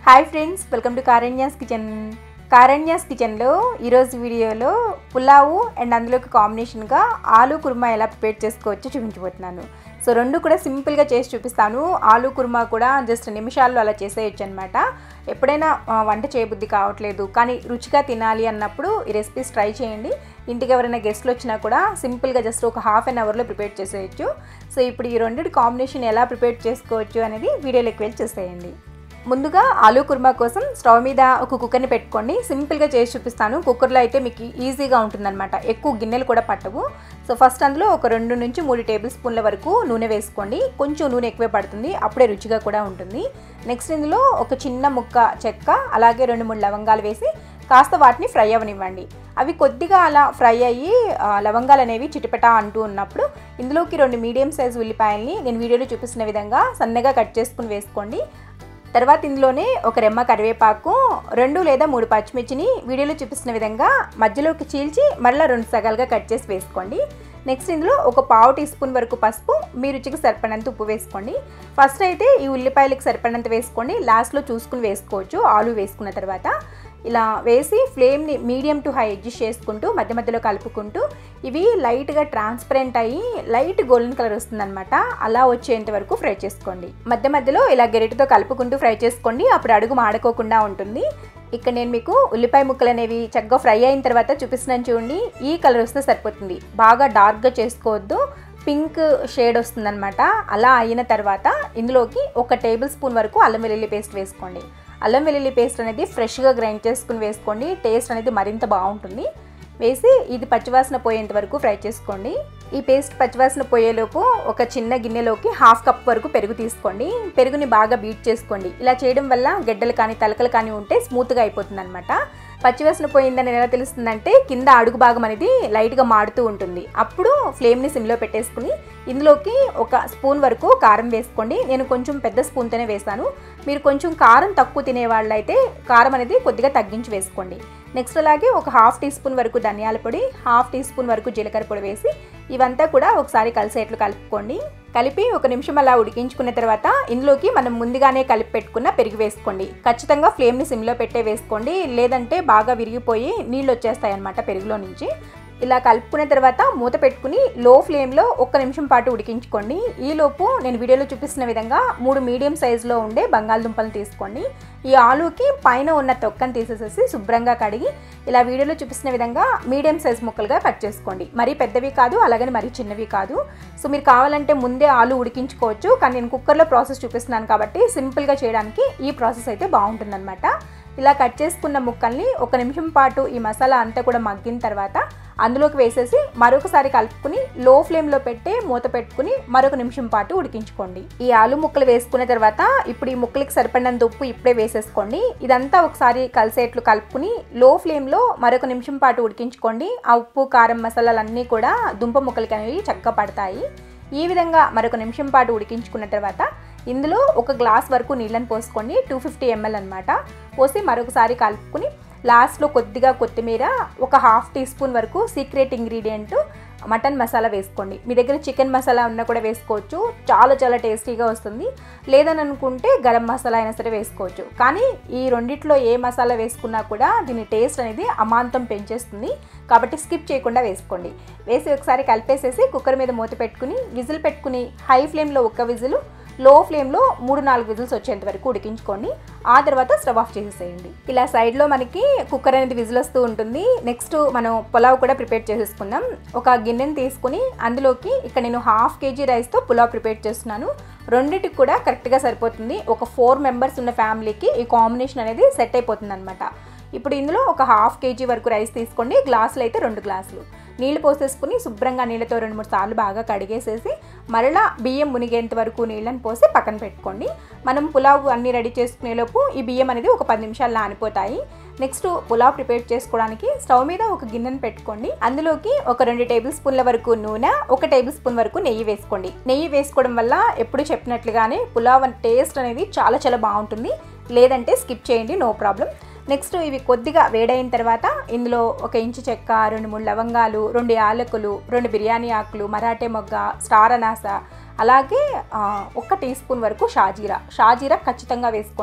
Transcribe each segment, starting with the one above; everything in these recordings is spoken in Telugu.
hi friends welcome to Karanya's kitchen Karanya's కిచెన్లో ఈరోజు వీడియోలో పులావు అండ్ అందులోకి కాంబినేషన్గా ఆలు కుర్మా ఎలా ప్రిపేర్ చేసుకోవచ్చో చూపించబోతున్నాను సో రెండు కూడా సింపుల్గా చేసి చూపిస్తాను ఆలు కుర్మా కూడా జస్ట్ నిమిషాల్లో అలా చేసేయచ్చు అనమాట ఎప్పుడైనా ఆ, వంట చేయబుద్ధి కావట్లేదు కానీ రుచిగా తినాలి అన్నప్పుడు ఈ రెసిపీస్ ట్రై చేయండి ఇంటికి ఎవరైనా గెస్ట్లు వచ్చినా కూడా సింపుల్గా జస్ట్ ఒక హాఫ్ అన్ అవర్లో ప్రిపేర్ చేసేయచ్చు సో ఇప్పుడు ఈ రెండింటి కాంబినేషన్ ఎలా ప్రిపేర్ చేసుకోవచ్చు అనేది వీడియోలోకి వెళ్ళి చూసేయండి ముందుగా ఆలూ కుర్మా కోసం స్టవ్ మీద ఒక కుక్కర్ని పెట్టుకోండి సింపుల్గా చేసి చూపిస్తాను కుక్కర్లో అయితే మీకు ఈజీగా ఉంటుందన్నమాట ఎక్కువ గిన్నెలు కూడా పట్టవు సో ఫస్ట్ అందులో ఒక రెండు నుంచి మూడు టేబుల్ స్పూన్ల వరకు నూనె వేసుకోండి కొంచెం నూనె ఎక్కువే పడుతుంది అప్పుడే రుచిగా కూడా ఉంటుంది నెక్స్ట్ ఇందులో ఒక చిన్న ముక్క చెక్క అలాగే రెండు మూడు లవంగాలు వేసి కాస్త వాటిని ఫ్రై అవ్వనివ్వండి అవి కొద్దిగా అలా ఫ్రై అయ్యి ఆ, లవంగాలు అనేవి చిటిపెటా అంటూ ఉన్నప్పుడు ఇందులోకి రెండు మీడియం సైజ్ ఉల్లిపాయల్ని నేను వీడియోలో చూపిస్తున్న విధంగా సన్నగా కట్ చేసుకుని వేసుకోండి తర్వాత ఇందులోనే ఒక రెమ్మ కరివేపాకు రెండు లేదా మూడు పచ్చిమిర్చిని వీడియోలో చూపిస్తున్న విధంగా మధ్యలోకి చీల్చి మళ్ళీ రెండు సగాలుగా కట్ చేసి వేసుకోండి నెక్స్ట్ ఇందులో ఒక పావు టీ స్పూన్ వరకు పసుపు మీ రుచికి సరిపడినంత ఉప్పు వేసుకోండి ఫస్ట్ అయితే ఈ ఉల్లిపాయలకు సరిపడినంత వేసుకోండి లాస్ట్లో చూసుకుని వేసుకోవచ్చు ఆలు వేసుకున్న తర్వాత ఇలా వేసి ఫ్లేమ్ని మీడియం టు హై అడ్జస్ట్ చేసుకుంటూ మధ్య మధ్యలో కలుపుకుంటూ ఇవి లైట్గా ట్రాన్స్పరెంట్ అయ్యి లైట్ గోల్డెన్ కలర్ వస్తుందన్నమాట అలా వచ్చేంత వరకు ఫ్రై చేసుకోండి మధ్య మధ్యలో ఇలా గెరిటితో కలుపుకుంటూ ఫ్రై చేసుకోండి అప్పుడు అడుగు మాడుకోకుండా ఉంటుంది ఇక్కడ నేను మీకు ఉల్లిపాయ ముక్కలు అనేవి చక్కగా ఫ్రై అయిన తర్వాత చూపిస్తున్నాను చూడండి ఈ కలర్ వస్తే సరిపోతుంది బాగా డార్క్గా చేసుకోవద్దు పింక్ షేడ్ వస్తుందన్నమాట అలా అయిన తర్వాత ఇందులోకి ఒక టేబుల్ స్పూన్ వరకు అల్లం వెల్లుల్లి పేస్ట్ వేసుకోండి అల్లం వెల్లుల్లి పేస్ట్ అనేది ఫ్రెష్గా గ్రైండ్ చేసుకుని వేసుకోండి టేస్ట్ అనేది మరింత బాగుంటుంది వేసి ఇది పచ్చివాసన పోయేంత వరకు ఫ్రై చేసుకోండి ఈ పేస్ట్ పచ్చివాసన పోయేలోపు ఒక చిన్న గిన్నెలోకి హాఫ్ కప్ వరకు పెరుగు తీసుకోండి పెరుగుని బాగా బీట్ చేసుకోండి ఇలా చేయడం వల్ల గడ్డలు కానీ తలకలు కానీ ఉంటే స్మూత్గా అయిపోతుంది అనమాట పచ్చివాసన పోయిందని ఎలా తెలుస్తుందంటే కింద అడుగు భాగం అనేది లైట్గా మాడుతూ ఉంటుంది అప్పుడు ఫ్లేమ్ని సిమ్లో పెట్టేసుకుని ఇందులోకి ఒక స్పూన్ వరకు కారం వేసుకోండి నేను కొంచెం పెద్ద స్పూన్తోనే వేసాను మీరు కొంచెం కారం తక్కువ తినే వాళ్ళైతే కారం అనేది కొద్దిగా తగ్గించి వేసుకోండి నెక్స్ట్ అలాగే ఒక హాఫ్ టీ స్పూన్ వరకు ధనియాల పొడి హాఫ్ టీ స్పూన్ వరకు జీలకర్ర పొడి వేసి ఇవంతా కూడా ఒకసారి కలిసేట్లు కలుపుకోండి కలిపి ఒక నిమిషం అలా ఉడికించుకున్న తర్వాత ఇందులోకి మనం ముందుగానే కలిపి పెట్టుకున్న పెరుగు వేసుకోండి ఖచ్చితంగా ఫ్లేమ్ని సిమ్లో పెట్టే వేసుకోండి లేదంటే బాగా విరిగిపోయి నీళ్ళు వచ్చేస్తాయి అన్నమాట పెరుగులో నుంచి ఇలా కలుపుకున్న తర్వాత మూత పెట్టుకుని లో ఫ్లేమ్లో ఒక్క నిమిషం పాటు ఉడికించుకోండి ఈలోపు నేను వీడియోలో చూపిస్తున్న విధంగా మూడు మీడియం సైజులో ఉండే బంగాళదుంపలు తీసుకోండి ఈ ఆలూకి పైన ఉన్న తొక్కను తీసేసేసి శుభ్రంగా కడిగి ఇలా వీడియోలో చూపిస్తున్న విధంగా మీడియం సైజ్ ముక్కలుగా కట్ చేసుకోండి మరీ పెద్దవి కాదు అలాగని మరీ చిన్నవి కాదు సో మీరు కావాలంటే ముందే ఆలు ఉడికించుకోవచ్చు కానీ నేను కుక్కర్లో ప్రాసెస్ చూపిస్తున్నాను కాబట్టి సింపుల్గా చేయడానికి ఈ ప్రాసెస్ అయితే బాగుంటుందన్నమాట ఇలా కట్ చేసుకున్న ముక్కల్ని ఒక నిమిషం పాటు ఈ మసాలా అంతా కూడా మగ్గిన తర్వాత అందులోకి వేసేసి మరొకసారి కలుపుకుని లో ఫ్లేమ్లో పెట్టి మూత పెట్టుకుని మరొక నిమిషం పాటు ఉడికించుకోండి ఈ ఆలు ముక్కలు వేసుకున్న తర్వాత ఇప్పుడు ఈ ముక్కలకి సరిపడినంత ఉప్పు ఇప్పుడే వేసేసుకోండి ఇదంతా ఒకసారి కలిసేట్లు కలుపుకుని లో ఫ్లేమ్లో మరొక నిమిషం పాటు ఉడికించుకోండి ఆ ఉప్పు కారం మసాలాలన్నీ కూడా దుంప ముక్కలకి అనేవి చక్కగా పడతాయి ఈ విధంగా మరొక నిమిషం పాటు ఉడికించుకున్న తర్వాత ఇందులో ఒక గ్లాస్ వరకు నీళ్ళని పోసుకోండి టూ ఫిఫ్టీ ఎంఎల్ అనమాట పోసి మరొకసారి కలుపుకుని లాస్ట్లో కొద్దిగా కొత్తిమీర ఒక హాఫ్ టీ స్పూన్ వరకు సీక్రెట్ ఇంగ్రీడియంట్ మటన్ మసాలా వేసుకోండి మీ దగ్గర చికెన్ మసాలా ఉన్నా కూడా వేసుకోవచ్చు చాలా చాలా టేస్టీగా వస్తుంది లేదని అనుకుంటే గరం మసాలా అయినా సరే వేసుకోవచ్చు కానీ ఈ రెండిట్లో ఏ మసాలా వేసుకున్నా కూడా దీని టేస్ట్ అనేది అమాంతం పెంచేస్తుంది కాబట్టి స్కిప్ చేయకుండా వేసుకోండి వేసి ఒకసారి కలిపేసేసి కుక్కర్ మీద మూత పెట్టుకుని విజిల్ పెట్టుకుని హై ఫ్లేమ్లో ఒక్క విజిల్ లో ఫ్లేమ్లో మూడు నాలుగు విజిల్స్ వచ్చేంత వరకు ఉడికించుకోండి ఆ తర్వాత స్టవ్ ఆఫ్ చేసేసేయండి ఇలా సైడ్లో మనకి కుక్కర్ అనేది విజిల్ వస్తూ ఉంటుంది నెక్స్ట్ మనం పులావ్ కూడా ప్రిపేర్ చేసేసుకుందాం ఒక గిన్నెని తీసుకుని అందులోకి ఇక్కడ నేను హాఫ్ కేజీ రైస్తో పులావ్ ప్రిపేర్ చేస్తున్నాను రెండింటికి కూడా కరెక్ట్గా సరిపోతుంది ఒక ఫోర్ మెంబర్స్ ఉన్న ఫ్యామిలీకి ఈ కాంబినేషన్ అనేది సెట్ అయిపోతుంది అనమాట ఇప్పుడు ఇందులో ఒక హాఫ్ కేజీ వరకు రైస్ తీసుకోండి గ్లాసులు అయితే రెండు గ్లాసులు నీళ్లు పోసేసుకుని శుభ్రంగా నీళ్ళతో రెండు మూడు సార్లు బాగా కడిగేసేసి మరలా బియ్యం మునిగేంత వరకు నీళ్ళని పోసి పక్కన పెట్టుకోండి మనం పులావ్ అన్నీ రెడీ చేసుకునేలోపు ఈ బియ్యం అనేది ఒక పది నిమిషాలు నానిపోతాయి నెక్స్ట్ పులావ్ ప్రిపేర్ చేసుకోవడానికి స్టవ్ మీద ఒక గిన్నెను పెట్టుకోండి అందులోకి ఒక రెండు టేబుల్ స్పూన్ల వరకు నూనె ఒక టేబుల్ స్పూన్ వరకు నెయ్యి వేసుకోండి నెయ్యి వేసుకోవడం వల్ల ఎప్పుడు చెప్పినట్లుగానే పులావ్ టేస్ట్ అనేది చాలా చాలా బాగుంటుంది లేదంటే స్కిప్ చేయండి నో ప్రాబ్లం నెక్స్ట్ ఇవి కొద్దిగా వేడైన తర్వాత ఇందులో ఒక ఇంచు చెక్క రెండు మూడు లవంగాలు రెండు యాలకులు రెండు బిర్యానీ ఆకులు మరాఠే మొగ్గ స్టార్ అనాస అలాగే ఆ, ఒక్క టీ స్పూన్ వరకు షాజీరా షాజీరా ఖచ్చితంగా వేసుకోండి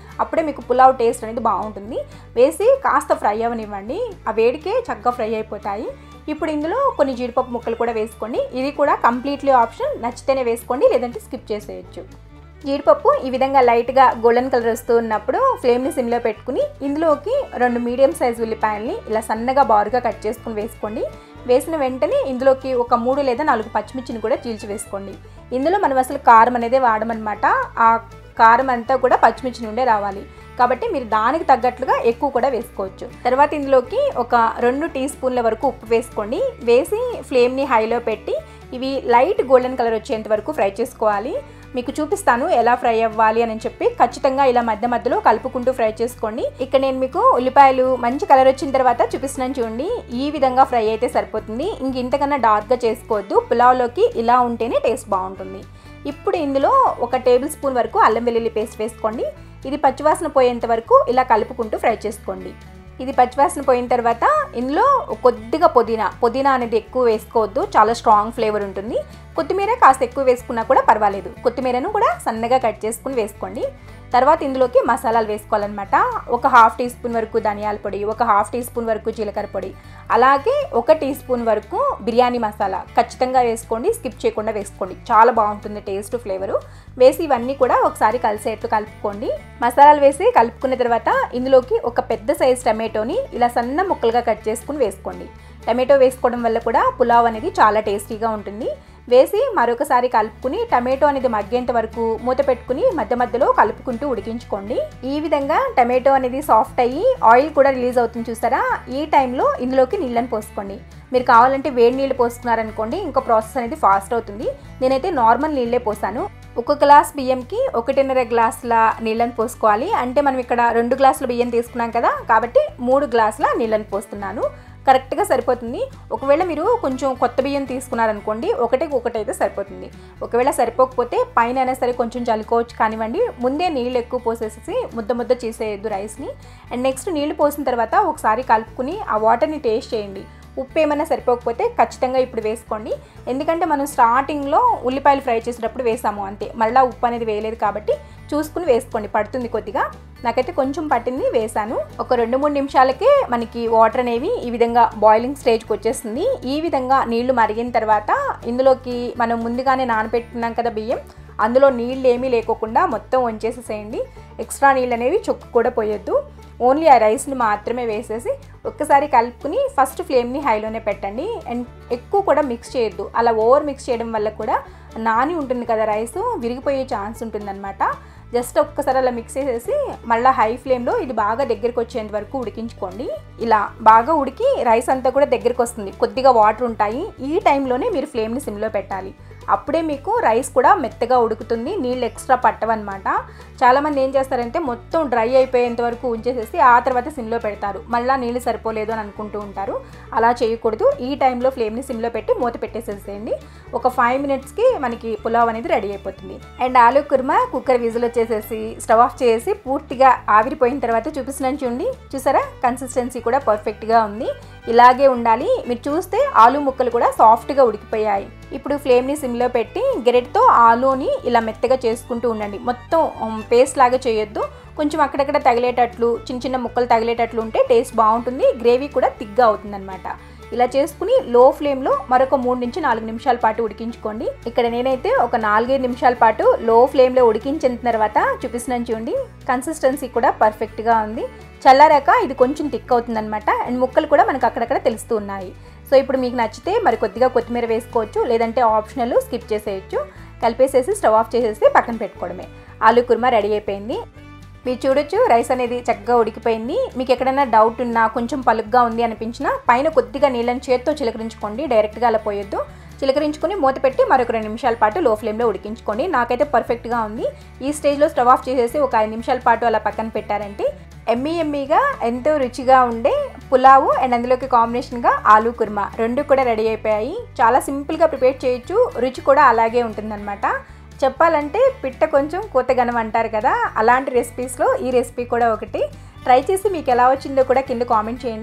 అప్పుడే మీకు పులావ్ టేస్ట్ అనేది బాగుంటుంది వేసి కాస్త ఫ్రై అవ్వనివ్వండి ఆ వేడికే చక్కగా ఫ్రై అయిపోతాయి ఇప్పుడు ఇందులో కొన్ని జీడిపప్పు ముక్కలు కూడా వేసుకోండి ఇది కూడా కంప్లీట్లీ ఆప్షన్ నచ్చితేనే వేసుకోండి లేదంటే స్కిప్ చేసేయచ్చు జీడిపప్పు ఈ విధంగా లైట్గా గోల్డెన్ కలర్ వస్తూ ఉన్నప్పుడు ఫ్లేమ్ని సిమ్లో పెట్టుకుని ఇందులోకి రెండు మీడియం సైజ్ ఉల్లిపాయల్ని ఇలా సన్నగా బారుగా కట్ చేసుకుని వేసుకోండి వేసిన వెంటనే ఇందులోకి ఒక మూడు లేదా నాలుగు పచ్చిమిర్చిని కూడా చీల్చి వేసుకోండి ఇందులో మనం అసలు కారం అనేది వాడమన్నమాట ఆ కారం అంతా కూడా పచ్చిమిర్చి నుండే రావాలి కాబట్టి మీరు దానికి తగ్గట్లుగా ఎక్కువ కూడా వేసుకోవచ్చు తర్వాత ఇందులోకి ఒక రెండు టీ స్పూన్ల వరకు ఉప్పు వేసుకోండి వేసి ఫ్లేమ్ని హైలో పెట్టి ఇవి లైట్ గోల్డెన్ కలర్ వచ్చేంత వరకు ఫ్రై చేసుకోవాలి మీకు చూపిస్తాను ఎలా ఫ్రై అవ్వాలి అని చెప్పి ఖచ్చితంగా ఇలా మధ్య మధ్యలో కలుపుకుంటూ ఫ్రై చేసుకోండి ఇక్కడ నేను మీకు ఉల్లిపాయలు మంచి కలర్ వచ్చిన తర్వాత చూపిస్తున్నాను చూడండి ఈ విధంగా ఫ్రై అయితే సరిపోతుంది ఇంక ఇంతకన్నా డార్క్గా చేసుకోవద్దు పులావ్లోకి ఇలా ఉంటేనే టేస్ట్ బాగుంటుంది ఇప్పుడు ఇందులో ఒక టేబుల్ స్పూన్ వరకు అల్లం వెల్లుల్లి పేస్ట్ వేసుకోండి ఇది పచ్చివాసన పోయేంత వరకు ఇలా కలుపుకుంటూ ఫ్రై చేసుకోండి ఇది పచ్చివాసన పోయిన తర్వాత ఇందులో కొద్దిగా పుదీనా పుదీనా అనేది ఎక్కువ వేసుకోవద్దు చాలా స్ట్రాంగ్ ఫ్లేవర్ ఉంటుంది కొత్తిమీర కాస్త ఎక్కువ వేసుకున్నా కూడా పర్వాలేదు కొత్తిమీరను కూడా సన్నగా కట్ చేసుకుని వేసుకోండి తర్వాత ఇందులోకి మసాలాలు వేసుకోవాలన్నమాట ఒక హాఫ్ టీ స్పూన్ వరకు ధనియాల పొడి ఒక హాఫ్ టీ స్పూన్ వరకు జీలకర్ర పొడి అలాగే ఒక టీ స్పూన్ వరకు బిర్యానీ మసాలా ఖచ్చితంగా వేసుకోండి స్కిప్ చేయకుండా వేసుకోండి చాలా బాగుంటుంది టేస్ట్ ఫ్లేవరు వేసి ఇవన్నీ కూడా ఒకసారి కలిసేట్లు కలుపుకోండి మసాలాలు వేసి కలుపుకున్న తర్వాత ఇందులోకి ఒక పెద్ద సైజ్ టమాటోని ఇలా సన్న ముక్కలుగా కట్ చేసుకుని వేసుకోండి టమాటో వేసుకోవడం వల్ల కూడా పులావ్ అనేది చాలా టేస్టీగా ఉంటుంది వేసి మరొకసారి కలుపుకుని టమాటో అనేది మగ్గేంత వరకు మూత పెట్టుకుని మధ్య మధ్యలో కలుపుకుంటూ ఉడికించుకోండి ఈ విధంగా టమాటో అనేది సాఫ్ట్ అయ్యి ఆయిల్ కూడా రిలీజ్ అవుతుంది చూసారా ఈ టైంలో ఇందులోకి నీళ్ళని పోసుకోండి మీరు కావాలంటే వేడి నీళ్ళు పోసుకున్నారనుకోండి ఇంకో ప్రాసెస్ అనేది ఫాస్ట్ అవుతుంది నేనైతే నార్మల్ నీళ్ళే పోసాను ఒక గ్లాస్ బియ్యంకి ఒకటిన్నర గ్లాసుల నీళ్ళని పోసుకోవాలి అంటే మనం ఇక్కడ రెండు గ్లాసుల బియ్యం తీసుకున్నాం కదా కాబట్టి మూడు గ్లాసుల నీళ్ళని పోస్తున్నాను కరెక్ట్గా సరిపోతుంది ఒకవేళ మీరు కొంచెం కొత్త బియ్యం తీసుకున్నారనుకోండి ఒకటి ఒకటి అయితే సరిపోతుంది ఒకవేళ సరిపోకపోతే పైన అయినా సరే కొంచెం చల్లుకోవచ్చు కానివ్వండి ముందే నీళ్ళు ఎక్కువ పోసేసి ముద్ద ముద్ద చేసేయద్దు రైస్ని అండ్ నెక్స్ట్ నీళ్ళు పోసిన తర్వాత ఒకసారి కలుపుకుని ఆ వాటర్ని టేస్ట్ చేయండి ఉప్పు ఏమైనా సరిపోకపోతే ఖచ్చితంగా ఇప్పుడు వేసుకోండి ఎందుకంటే మనం స్టార్టింగ్లో ఉల్లిపాయలు ఫ్రై చేసేటప్పుడు వేసాము అంతే మళ్ళీ ఉప్పు అనేది వేయలేదు కాబట్టి చూసుకుని వేసుకోండి పడుతుంది కొద్దిగా నాకైతే కొంచెం పట్టింది వేసాను ఒక రెండు మూడు నిమిషాలకే మనకి వాటర్ అనేవి ఈ విధంగా బాయిలింగ్ స్టేజ్కి వచ్చేస్తుంది ఈ విధంగా నీళ్లు మరిగిన తర్వాత ఇందులోకి మనం ముందుగానే నానబెట్టుకున్నాం కదా బియ్యం అందులో నీళ్ళు ఏమీ లేకోకుండా మొత్తం వంచేసేసేయండి ఎక్స్ట్రా నీళ్ళు అనేవి చొక్కు కూడా పోయొద్దు ఓన్లీ ఆ రైస్ని మాత్రమే వేసేసి ఒక్కసారి కలుపుకుని ఫస్ట్ ఫ్లేమ్ని హైలోనే పెట్టండి అండ్ ఎక్కువ కూడా మిక్స్ చేయొద్దు అలా ఓవర్ మిక్స్ చేయడం వల్ల కూడా నాని ఉంటుంది కదా రైస్ విరిగిపోయే ఛాన్స్ ఉంటుందన్నమాట జస్ట్ ఒక్కసారి అలా మిక్స్ చేసేసి మళ్ళీ హై ఫ్లేమ్లో ఇది బాగా దగ్గరికి వచ్చేంత వరకు ఉడికించుకోండి ఇలా బాగా ఉడికి రైస్ అంతా కూడా దగ్గరికి వస్తుంది కొద్దిగా వాటర్ ఉంటాయి ఈ టైంలోనే మీరు ఫ్లేమ్ని సిమ్లో పెట్టాలి అప్పుడే మీకు రైస్ కూడా మెత్తగా ఉడుకుతుంది నీళ్ళు ఎక్స్ట్రా పట్టవన్నమాట చాలామంది ఏం చేస్తారంటే మొత్తం డ్రై అయిపోయేంత వరకు ఉంచేసేసి ఆ తర్వాత సిమ్లో పెడతారు మళ్ళీ నీళ్ళు సరిపోలేదు అని అనుకుంటూ ఉంటారు అలా చేయకూడదు ఈ టైంలో ఫ్లేమ్ని సిమ్లో పెట్టి మూత పెట్టేసేసేయండి ఒక ఫైవ్ మినిట్స్కి మనకి పులావ్ అనేది రెడీ అయిపోతుంది and aloo kurma cooker whistle వచ్చేసేసి స్టవ్ ఆఫ్ చేసి పూర్తిగా ఆవిరిపోయిన తర్వాత చూపిస్తున్నాను చూడండి చూసారా కన్సిస్టెన్సీ కూడా పర్ఫెక్ట్గా ఉంది ఇలాగే ఉండాలి మీరు చూస్తే ఆలు ముక్కలు కూడా సాఫ్ట్గా ఉడికిపోయాయి ఇప్పుడు ఫ్లేమ్ని సిమ్లో పెట్టి గెరెట్తో ఆలూని ఇలా మెత్తగా చేసుకుంటూ ఉండండి మొత్తం పేస్ట్ లాగా చేయొద్దు కొంచెం అక్కడక్కడ తగిలేటట్లు చిన్న చిన్న ముక్కలు తగిలేటట్లు ఉంటే టేస్ట్ బాగుంటుంది గ్రేవీ కూడా తిగ్గా అవుతుందన్నమాట ఇలా చేసుకుని లో ఫ్లేమ్లో మరొక మూడు నుంచి నాలుగు నిమిషాల పాటు ఉడికించుకోండి ఇక్కడ నేనైతే ఒక నాలుగైదు నిమిషాల పాటు లో ఫ్లేమ్లో ఉడికించిన తర్వాత చూపిస్తున్నాను చూడండి కన్సిస్టెన్సీ కూడా పర్ఫెక్ట్గా ఉంది చల్లారాక ఇది కొంచెం థిక్ అవుతుందన్నమాట అండ్ ముక్కలు కూడా మనకు అక్కడక్కడ తెలుస్తూ ఉన్నాయి సో ఇప్పుడు మీకు నచ్చితే మరి కొద్దిగా కొత్తిమీర వేసుకోవచ్చు లేదంటే ఆప్షనల్ స్కిప్ చేసేయచ్చు కలిపేసేసి స్టవ్ ఆఫ్ చేసేసి పక్కన పెట్టుకోవడమే ఆలూ కుర్మా రెడీ అయిపోయింది మీరు చూడొచ్చు రైస్ అనేది చక్కగా ఉడికిపోయింది మీకు ఎక్కడైనా డౌట్ ఉన్నా కొంచెం పలుగ్గా ఉంది అనిపించినా పైన కొద్దిగా నీళ్ళని చేత్తో చిలకరించుకోండి డైరెక్ట్గా అలా పోయొద్దు చిలకరించుకుని మూత పెట్టి మరొక రెండు నిమిషాల పాటు లో ఫ్లేమ్లో ఉడికించుకోండి నాకైతే పర్ఫెక్ట్గా ఉంది ఈ స్టేజ్లో స్టవ్ ఆఫ్ చేసేసి ఒక ఐదు నిమిషాల పాటు అలా పక్కన పెట్టారంటే ఎమ్మీ ఎమ్మీగా ఎంతో రుచిగా ఉండే పులావు అండ్ అందులోకి కాంబినేషన్గా ఆలూ కుర్మా రెండు కూడా రెడీ అయిపోయాయి చాలా సింపుల్గా ప్రిపేర్ చేయొచ్చు రుచి కూడా అలాగే ఉంటుందన్నమాట చెప్పాలంటే పిట్ట కొంచెం కూతగనం అంటారు కదా అలాంటి రెసిపీస్లో ఈ రెసిపీ కూడా ఒకటి ట్రై చేసి మీకు ఎలా వచ్చిందో కూడా కింద కామెంట్ చేయండి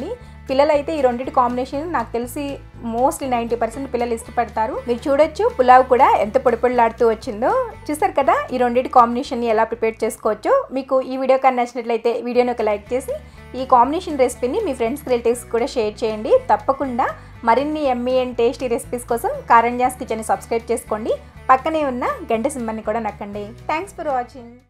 పిల్లలు అయితే ఈ రెండింటి కాంబినేషన్ నాకు తెలిసి మోస్ట్లీ నైంటీ పర్సెంట్ పిల్లలు ఇష్టపడతారు మీరు చూడొచ్చు పులావ్ కూడా ఎంత పొడి పొడిలాడుతూ వచ్చిందో చూసారు కదా ఈ రెండింటి కాంబినేషన్ని ఎలా ప్రిపేర్ చేసుకోవచ్చో మీకు ఈ వీడియో కానీ నచ్చినట్లయితే వీడియోని ఒక లైక్ చేసి ఈ కాంబినేషన్ రెసిపీని మీ ఫ్రెండ్స్ రిలేటివ్స్ కూడా షేర్ చేయండి తప్పకుండా మరిన్ని ఎమ్మీ అండ్ టేస్టీ రెసిపీస్ కోసం కారణ్యాస్ కిచెన్ సబ్స్క్రైబ్ చేసుకోండి పక్కనే ఉన్న గంట సింబల్ని కూడా నక్కండి థ్యాంక్స్ ఫర్ వాచింగ్